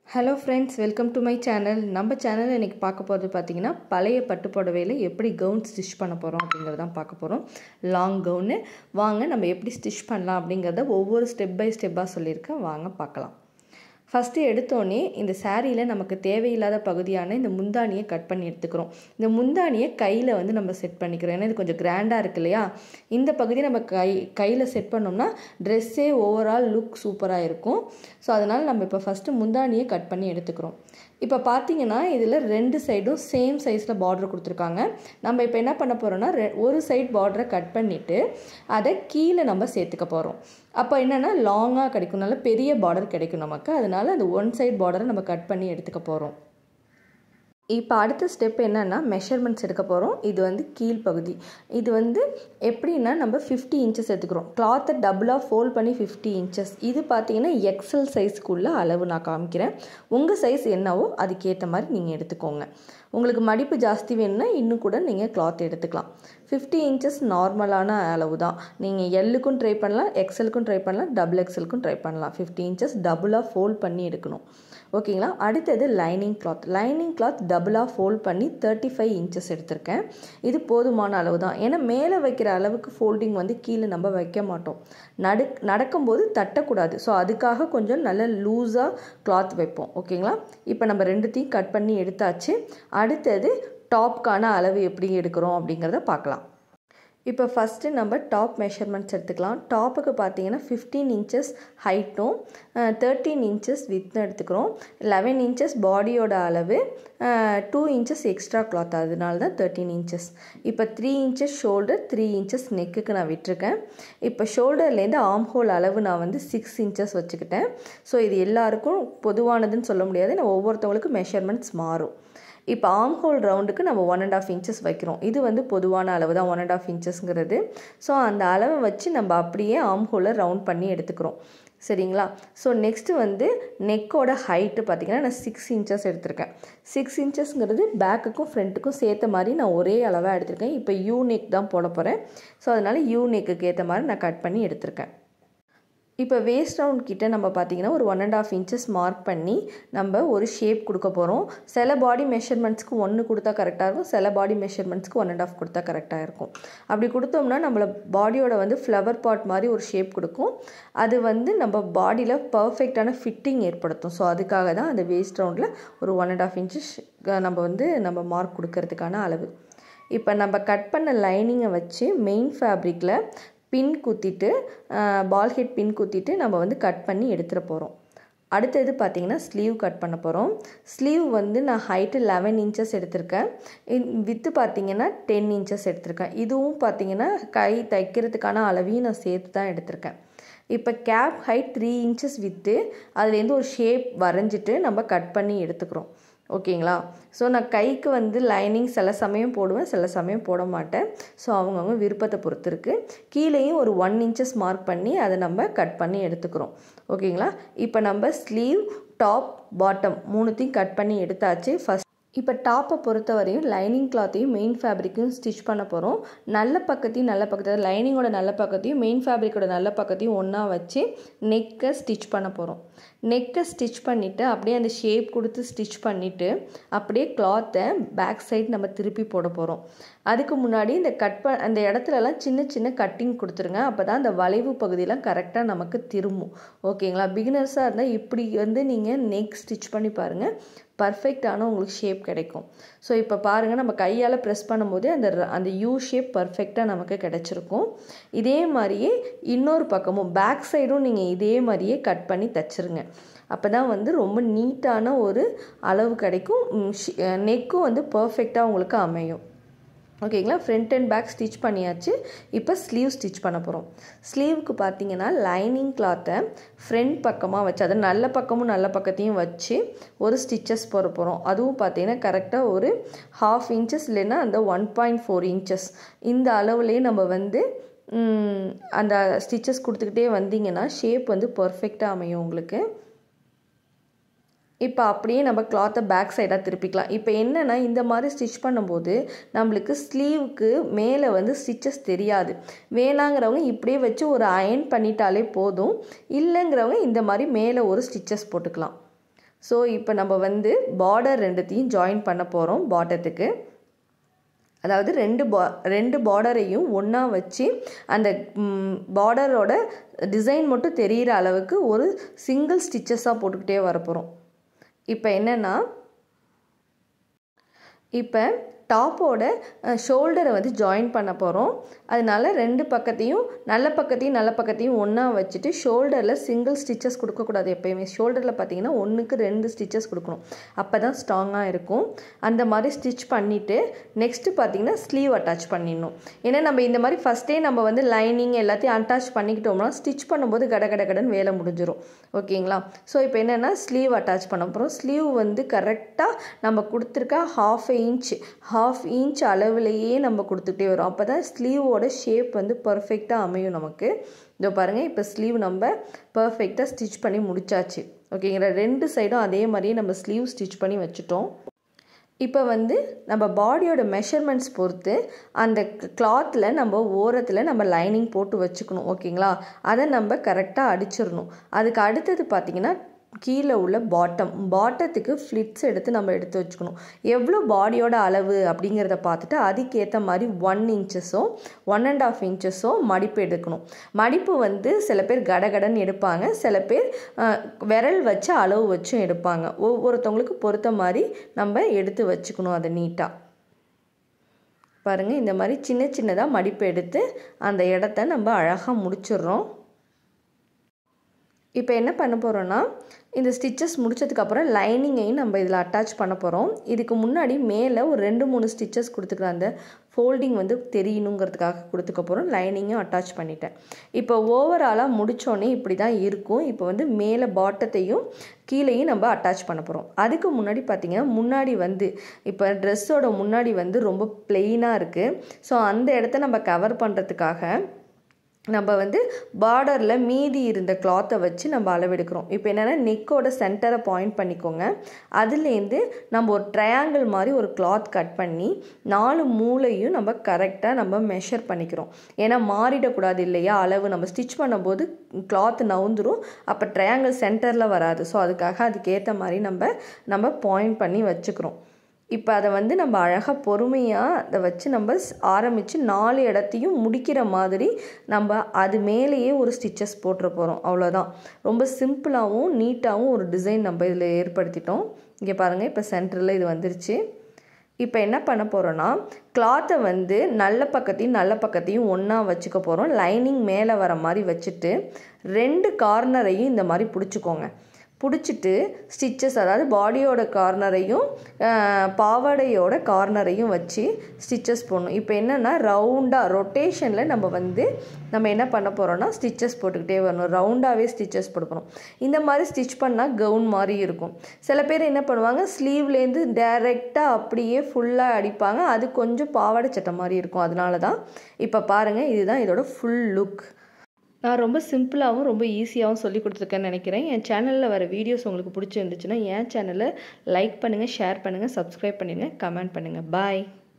hello friends welcome to my channel நம்ம சேனலில் இன்றைக்கி பார்க்க போகிறது பார்த்தீங்கன்னா பழைய பட்டு புடவையில் எப்படி கவுன் ஸ்டிச் பண்ண போகிறோம் அப்படிங்கிறத தான் பார்க்க போகிறோம் லாங் கவுனு வாங்க நம்ம எப்படி ஸ்டிச் பண்ணலாம் அப்படிங்கிறத ஒவ்வொரு ஸ்டெப் பை ஸ்டெப்பாக சொல்லியிருக்கேன் வாங்க பார்க்கலாம் ஃபஸ்ட்டு எடுத்தோடனே இந்த சாரியில் நமக்கு தேவையில்லாத பகுதியான இந்த முந்தானியை கட் பண்ணி எடுத்துக்கிறோம் இந்த முந்தானியை கையில் வந்து நம்ம செட் பண்ணிக்கிறோம் ஏன்னா இது கொஞ்சம் கிராண்டாக இருக்கு இல்லையா இந்த பகுதியை நம்ம கை கையில் செட் பண்ணோம்னா ட்ரெஸ்ஸே ஓவரால் லுக் சூப்பராக இருக்கும் ஸோ அதனால் நம்ம இப்போ ஃபஸ்ட்டு முந்தானியை கட் பண்ணி எடுத்துக்கிறோம் இப்போ பார்த்தீங்கன்னா இதில் ரெண்டு சைடும் சேம் சைஸில் பார்டர் கொடுத்துருக்காங்க நம்ம இப்போ என்ன பண்ண போகிறோம்னா ரெ ஒரு சைட் பார்டரை கட் பண்ணிவிட்டு அதை கீழே நம்ம சேர்த்துக்க போகிறோம் அப்போ என்னென்னா லாங்காக கிடைக்கும் நல்ல பெரிய பார்டர் கிடைக்கும் நமக்கு அதனால் அந்த ஒன் சைட் பார்டரை நம்ம கட் பண்ணி எடுத்துக்க போகிறோம் இப்போ அடுத்த ஸ்டெப் என்னென்னா மெஷர்மெண்ட்ஸ் எடுக்க போகிறோம் இது வந்து கீழ்ப்பகுதி இது வந்து எப்படின்னா நம்ம ஃபிஃப்டி இன்ச்சஸ் எடுத்துக்கிறோம் கிளாத்தை டபுளாக ஃபோல்ட் பண்ணி ஃபிஃப்டி இன்ச்சஸ் இது பார்த்தீங்கன்னா எக்ஸல் சைஸ்க்குள்ள அளவு நான் காமிக்கிறேன் உங்கள் சைஸ் என்னவோ அதுக்கேற்ற மாதிரி நீங்கள் எடுத்துக்கோங்க உங்களுக்கு மடிப்பு ஜாஸ்தி வேணும்னா இன்னும் கூட நீங்கள் கிளாத் எடுத்துக்கலாம் ஃபிஃப்டி இன்ச்சஸ் நார்மலான அளவு தான் நீங்கள் எல்லுக்கும் ட்ரை பண்ணலாம் எக்ஸலுக்கும் ட்ரை பண்ணலாம் டபுள் எக்ஸலுக்கும் ட்ரை பண்ணலாம் ஃபிஃப்டி இன்ச்சஸ் டபுளாக ஃபோல்ட் பண்ணி எடுக்கணும் ஓகேங்களா அடுத்தது லைனிங் கிளாத் லைனிங் கிளாத் டபுளாக ஃபோல்ட் பண்ணி தேர்ட்டி ஃபைவ் இன்ச்சஸ் எடுத்திருக்கேன் இது போதுமான அளவு தான் ஏன்னா மேலே வைக்கிற அளவுக்கு ஃபோல்டிங் வந்து கீழே நம்ம வைக்க மாட்டோம் நடு நடக்கும்போது தட்டக்கூடாது ஸோ அதுக்காக கொஞ்சம் நல்ல லூஸாக கிளாத் வைப்போம் ஓகேங்களா இப்போ நம்ம ரெண்டுத்தையும் கட் பண்ணி எடுத்தாச்சு அடுத்தது டாப்க்கான அளவு எப்படி எடுக்கிறோம் அப்படிங்கிறத பார்க்கலாம் இப்போ ஃபஸ்ட்டு நம்ம டாப் மெஷர்மெண்ட்ஸ் எடுத்துக்கலாம் டாப்புக்கு பார்த்தீங்கன்னா ஃபிஃப்டீன் இன்ச்சஸ் ஹைட்டும் தேர்ட்டீன் இன்ச்சஸ் வித்தும் எடுத்துக்கிறோம் லெவன் இன்ச்சஸ் பாடியோட அளவு டூ இன்ச்சஸ் எக்ஸ்ட்ரா கிளாத் அதனால தான் தேர்ட்டீன் இன்ச்சஸ் இப்போ three inches shoulder three inches நெக்குக்கு நான் விட்டுருக்கேன் இப்போ ஷோல்டர்லேருந்து ஆம் ஹோல் அளவு நான் வந்து சிக்ஸ் இன்ச்சஸ் வச்சுக்கிட்டேன் ஸோ இது எல்லாருக்கும் பொதுவானதுன்னு சொல்ல முடியாது நான் ஒவ்வொருத்தவங்களுக்கு மெஷர்மெண்ட்ஸ் மாறும் இப்போ ஆம் ஹோல் ரவுண்டுக்கு நம்ம ஒன் அண்ட் ஆஃப் இன்ச்சஸ் வைக்கிறோம் இது வந்து பொதுவான அளவு தான் ஒன் அண்ட் ஆஃப் இன்ச்சஸ்ங்கிறது ஸோ அந்த அளவை வச்சு நம்ம அப்படியே ஆம் ஹோலை ரவுண்ட் பண்ணி எடுத்துக்கிறோம் சரிங்களா ஸோ நெக்ஸ்ட்டு வந்து நெக்கோட ஹைட்டு பார்த்திங்கன்னா நான் சிக்ஸ் இன்ச்சஸ் எடுத்திருக்கேன் சிக்ஸ் இன்ச்சஸ்ங்கிறது பேக்குக்கும் ஃப்ரண்ட்டுக்கும் சேர்த்த மாதிரி நான் ஒரே அளவாக எடுத்திருக்கேன் இப்போ யூ நெக் தான் போட போகிறேன் ஸோ அதனால் யூ நெக்குக்கு ஏற்ற மாதிரி நான் கட் பண்ணி எடுத்திருக்கேன் இப்போ வேஸ்ட் ரவுண்ட் கிட்ட நம்ம பார்த்தீங்கன்னா ஒரு one and half inches mark பண்ணி நம்ம ஒரு ஷேப் கொடுக்க போகிறோம் சில பாடி மெஷர்மெண்ட்ஸ்க்கு ஒன்று கொடுத்தா கரெக்டாக இருக்கும் சில பாடி மெஷர்மெண்ட்ஸ்க்கு ஒன் அண்ட் ஆஃப் கொடுத்தா கரெக்டாக இருக்கும் அப்படி கொடுத்தோம்னா நம்மளை பாடியோட வந்து ஃப்ளவர் பாட் மாதிரி ஒரு ஷேப் கொடுக்கும் அது வந்து நம்ம பாடியில் பர்ஃபெக்டான ஃபிட்டிங் ஏற்படுத்தும் ஸோ அதுக்காக தான் அந்த வேஸ்ட் ரவுண்டில் ஒரு ஒன் அண்ட் ஆஃப் இன்ச்சஸ் நம்ம வந்து நம்ம மார்க் கொடுக்கறதுக்கான அளவு இப்போ நம்ம கட் பண்ண லைனிங்கை வச்சு மெயின் ஃபேப்ரிக்கில் பின் குத்திட்டு பால் ஹெட் பின் குத்திட்டு நம்ம வந்து கட் பண்ணி எடுத்துகிட்டு போகிறோம் அடுத்தது பார்த்திங்கன்னா ஸ்லீவ் கட் பண்ண போகிறோம் ஸ்லீவ் வந்து நான் ஹைட்டு லெவன் இன்ச்சஸ் எடுத்திருக்கேன் வித்து பார்த்திங்கன்னா டென் இன்ச்சஸ் எடுத்திருக்கேன் இதுவும் பார்த்திங்கன்னா கை தைக்கிறதுக்கான அளவையும் நான் சேர்த்து தான் எடுத்திருக்கேன் இப்போ கேப் ஹைட் த்ரீ இன்ச்சஸ் விற்று அதுலேருந்து ஒரு ஷேப் வரைஞ்சிட்டு நம்ம கட் பண்ணி எடுத்துக்கிறோம் ஓகேங்களா ஸோ நான் கைக்கு வந்து லைனிங் சில சமயம் போடுவேன் சில சமயம் போட மாட்டேன் ஸோ அவங்கவுங்க விருப்பத்தை பொறுத்து இருக்குது கீழேயும் ஒரு ஒன் இன்ச்சஸ் மார்க் பண்ணி அதை நம்ம கட் பண்ணி எடுத்துக்கிறோம் ஓகேங்களா இப்போ நம்ம ஸ்லீவ் டாப் பாட்டம் மூணுத்தையும் கட் பண்ணி எடுத்தாச்சு ஃபஸ்ட் இப்போ டாப்பை பொறுத்த வரையும் லைனிங் கிளாத்தையும் மெயின் ஃபேப்ரிக்கையும் ஸ்டிச் பண்ண போகிறோம் நல்ல பக்கத்தையும் நல்ல பக்கத்தை லைனிங்கோட நல்ல பக்கத்தையும் மெயின் ஃபேப்ரிக்கோட நல்ல பக்கத்தையும் ஒன்றா வச்சு நெக்கை ஸ்டிச் பண்ண போகிறோம் நெக்கை ஸ்டிச் பண்ணிவிட்டு அப்படியே அந்த ஷேப் கொடுத்து ஸ்டிச் பண்ணிவிட்டு அப்படியே கிளாத்தை பேக் சைட் நம்ம திருப்பி போட போகிறோம் அதுக்கு முன்னாடி இந்த கட் ப அந்த இடத்துலலாம் சின்ன சின்ன கட்டிங் கொடுத்துருங்க அப்போ தான் அந்த வளைவு பகுதியெலாம் கரெக்டாக நமக்கு திரும்பும் ஓகேங்களா பிகினர்ஸாக இருந்தால் இப்படி வந்து நீங்கள் நெக் ஸ்டிச் பண்ணி பாருங்கள் பர்ஃபெக்டான உங்களுக்கு ஷேப் கிடைக்கும் ஸோ இப்போ பாருங்கள் நம்ம கையால் ப்ரெஸ் பண்ணும்போது அந்த அந்த யூ ஷேப் பர்ஃபெக்டாக நமக்கு கிடச்சிருக்கும் இதே மாதிரியே இன்னொரு பக்கமும் பேக் சைடும் நீங்கள் இதே மாதிரியே கட் பண்ணி தச்சுருங்க அப்போ தான் வந்து ரொம்ப நீட்டான ஒரு அளவு கிடைக்கும் நெக்கும் வந்து பர்ஃபெக்டாக உங்களுக்கு அமையும் ஓகேங்களா ஃப்ரண்ட் அண்ட் பேக் ஸ்டிச் பண்ணியாச்சு இப்போ ஸ்லீவ் ஸ்டிச் பண்ண போகிறோம் ஸ்லீவுக்கு பார்த்தீங்கன்னா லைனிங் கிளாத்தை ஃப்ரண்ட் பக்கமாக வச்சு அதை நல்ல பக்கமும் நல்ல பக்கத்தையும் வச்சு ஒரு ஸ்டிச்சஸ் போட போகிறோம் அதுவும் பார்த்தீங்கன்னா கரெக்டாக ஒரு ஹாஃப் இன்ச்சஸ் இல்லைன்னா அந்த ஒன் பாயிண்ட் ஃபோர் இன்ச்சஸ் இந்த அளவுலேயே நம்ம வந்து அந்த ஸ்டிச்சஸ் கொடுத்துக்கிட்டே வந்தீங்கன்னா ஷேப் வந்து பர்ஃபெக்டாக அமையும் உங்களுக்கு இப்போ அப்படியே நம்ம கிளாத்தை பேக் சைடாக திருப்பிக்கலாம் இப்போ என்னென்னா இந்த மாதிரி ஸ்டிச் பண்ணும்போது நம்மளுக்கு ஸ்லீவுக்கு மேலே வந்து ஸ்டிச்சஸ் தெரியாது வேணாங்கிறவங்க இப்படியே வச்சு ஒரு அயன் பண்ணிட்டாலே போதும் இல்லைங்கிறவங்க இந்த மாதிரி மேலே ஒரு ஸ்டிச்சஸ் போட்டுக்கலாம் ஸோ இப்போ நம்ம வந்து பார்டர் ரெண்டுத்தையும் ஜாயின் பண்ண போகிறோம் பாட்டத்துக்கு அதாவது ரெண்டு பா ரெண்டு பார்டரையும் ஒன்றா வச்சு அந்த பார்டரோட டிசைன் மட்டும் தெரிகிற அளவுக்கு ஒரு சிங்கிள் ஸ்டிச்சஸாக போட்டுக்கிட்டே வரப்போகிறோம் இப்போ என்னென்னா இப்போ டாப்போட ஷோல்டரை வந்து ஜாயின் பண்ண போகிறோம் அதனால ரெண்டு பக்கத்தையும் நல்ல பக்கத்தையும் நல்ல பக்கத்தையும் ஒன்றா வச்சுட்டு ஷோல்டரில் சிங்கிள் ஸ்டிச்சஸ் கொடுக்கக்கூடாது எப்போயுமே ஷோல்டரில் பார்த்தீங்கன்னா ஒன்றுக்கு ரெண்டு ஸ்டிச்சஸ் கொடுக்கணும் அப்போ தான் ஸ்ட்ராங்காக இருக்கும் அந்த மாதிரி ஸ்டிச் பண்ணிவிட்டு நெக்ஸ்ட்டு பார்த்தீங்கன்னா ஸ்லீவ் அட்டாச் பண்ணிடணும் ஏன்னா நம்ம இந்த மாதிரி ஃபஸ்ட்டே நம்ம வந்து லைனிங் எல்லாத்தையும் அட்டாச் பண்ணிக்கிட்டோம்னா ஸ்டிச் பண்ணும்போது கட கட கடன்னு வேலை முடிஞ்சிடும் ஓகேங்களா ஸோ இப்போ என்னென்னா ஸ்லீவ் அட்டாச் பண்ண போகிறோம் ஸ்லீவ் வந்து கரெக்டாக நம்ம கொடுத்துருக்க ஹாஃப் இன்ச் ஹாஃப் இன்ச் அளவுலேயே நம்ம கொடுத்துட்டே வரும் அப்போ தான் ஸ்லீவோட ஷேப் வந்து பர்ஃபெக்டாக அமையும் நமக்கு இதோ பாருங்கள் இப்போ ஸ்லீவ் நம்ம பர்ஃபெக்டாக ஸ்டிச் பண்ணி முடிச்சாச்சு ஓகேங்களா ரெண்டு சைடும் அதே மாதிரியே நம்ம ஸ்லீவ் ஸ்டிச் பண்ணி வச்சுட்டோம் இப்போ வந்து நம்ம பாடியோட மெஷர்மெண்ட்ஸ் பொறுத்து அந்த கிளாத்தில் நம்ம ஓரத்தில் நம்ம லைனிங் போட்டு வச்சுக்கணும் ஓகேங்களா அதை நம்ம கரெக்டாக அடிச்சிடணும் அதுக்கு அடுத்தது பார்த்திங்கன்னா கீழே உள்ள பாட்டம் பாட்டத்துக்கு ஃப்ளிட்ஸ் எடுத்து நம்ம எடுத்து வச்சுக்கணும் எவ்வளோ பாடியோட அளவு அப்படிங்கிறத பார்த்துட்டு அதுக்கேற்ற மாதிரி ஒன் இன்ச்சஸோ ஒன் அண்ட் ஆஃப் இன்ச்சஸோ மடிப்பு எடுக்கணும் மடிப்பு வந்து சில பேர் கடகடன்னு எடுப்பாங்க சில பேர் விரல் வச்சு அளவு வச்சும் எடுப்பாங்க ஒவ்வொருத்தவங்களுக்கு பொறுத்த மாதிரி நம்ம எடுத்து வச்சுக்கணும் அதை நீட்டாக பாருங்கள் இந்த மாதிரி சின்ன சின்னதாக மடிப்பு எடுத்து அந்த இடத்த நம்ம அழகாக முடிச்சிடுறோம் இப்போ என்ன பண்ண போகிறோன்னா இந்த ஸ்டிச்சஸ் முடிச்சதுக்கப்புறம் லைனிங்கையும் நம்ம இதில் அட்டாச் பண்ண போகிறோம் இதுக்கு முன்னாடி மேலே ஒரு ரெண்டு மூணு ஸ்டிச்சஸ் கொடுத்துக்கிற அந்த ஃபோல்டிங் வந்து தெரியணுங்கிறதுக்காக கொடுத்துக்க போகிறோம் லைனிங்கும் அட்டாச் பண்ணிட்டேன் இப்போ ஓவராலாக முடித்தோடனே இப்படி தான் இருக்கும் இப்போ வந்து மேலே பாட்டத்தையும் கீழேயும் நம்ம அட்டாச் பண்ண போகிறோம் அதுக்கு முன்னாடி பார்த்திங்கன்னா முன்னாடி வந்து இப்போ ட்ரெஸ்ஸோட முன்னாடி வந்து ரொம்ப பிளெயினாக இருக்குது ஸோ அந்த இடத்த நம்ம கவர் பண்ணுறதுக்காக நம்ம வந்து பார்டரில் மீதி இருந்த கிளாத்தை வச்சு நம்ம அளவெடுக்கிறோம் இப்போ என்னென்னா நெக்கோட சென்டரை பாயிண்ட் பண்ணிக்கோங்க அதுலேருந்து நம்ம ஒரு ட்ரையாங்கிள் மாதிரி ஒரு கிளாத் கட் பண்ணி நாலு மூளையும் நம்ம கரெக்டாக நம்ம மெஷர் பண்ணிக்கிறோம் ஏன்னா மாறிடக்கூடாது இல்லையா அளவு நம்ம ஸ்டிச் பண்ணும்போது கிளாத் நவுந்துரும் அப்போ ட்ரையாங்கிள் சென்டரில் வராது ஸோ அதுக்காக அதுக்கேற்ற மாதிரி நம்ம நம்ம பாயிண்ட் பண்ணி வச்சுக்கிறோம் இப்போ அதை வந்து நம்ம அழகாக பொறுமையாக அதை வச்சு நம்ம ஆரம்பித்து நாலு இடத்தையும் முடிக்கிற மாதிரி நம்ம அது மேலேயே ஒரு ஸ்டிச்சஸ் போட்டுற போகிறோம் அவ்வளோதான் ரொம்ப சிம்பிளாகவும் நீட்டாகவும் ஒரு டிசைன் நம்ம இதில் ஏற்படுத்திட்டோம் இங்கே பாருங்கள் இப்போ சென்டரில் இது வந்துருச்சு இப்போ என்ன பண்ண போகிறோன்னா கிளாத்தை வந்து நல்ல பக்கத்தையும் நல்ல பக்கத்தையும் ஒன்றா வச்சுக்க போகிறோம் லைனிங் மேலே வர மாதிரி வச்சுட்டு ரெண்டு கார்னரையும் இந்த மாதிரி பிடிச்சிக்கோங்க பிடிச்சிட்டு ஸ்டிச்சஸ் அதாவது பாடியோட கார்னரையும் பாவாடையோட கார்னரையும் வச்சு ஸ்டிச்சஸ் போடணும் இப்போ என்னென்னா ரவுண்டாக ரொட்டேஷனில் நம்ம வந்து நம்ம என்ன பண்ண போகிறோன்னா ஸ்டிச்சஸ் போட்டுக்கிட்டே வரணும் ரவுண்டாகவே ஸ்டிச்சஸ் போட்டுக்கணும் இந்த மாதிரி ஸ்டிச் பண்ணால் கவுன் மாதிரி இருக்கும் சில பேர் என்ன பண்ணுவாங்க ஸ்லீவ்லேருந்து டைரெக்டாக அப்படியே ஃபுல்லாக அடிப்பாங்க அது கொஞ்சம் பாவாடை சட்டை மாதிரி இருக்கும் அதனால தான் இப்போ பாருங்கள் இதுதான் இதோட ஃபுல் லுக் நான் ரொம்ப சிம்பிளாகவும் ரொம்ப ஈஸியாகவும் சொல்லி கொடுத்துருக்கேன்னு நினைக்கிறேன் என் சேனலில் வர வீடியோஸ் உங்களுக்கு பிடிச்சிருந்துச்சுன்னா என் சேனலை லைக் பண்ணுங்கள் ஷேர் பண்ணுங்கள் சப்ஸ்கிரைப் பண்ணுங்கள் கமெண்ட் பண்ணுங்கள் பாய்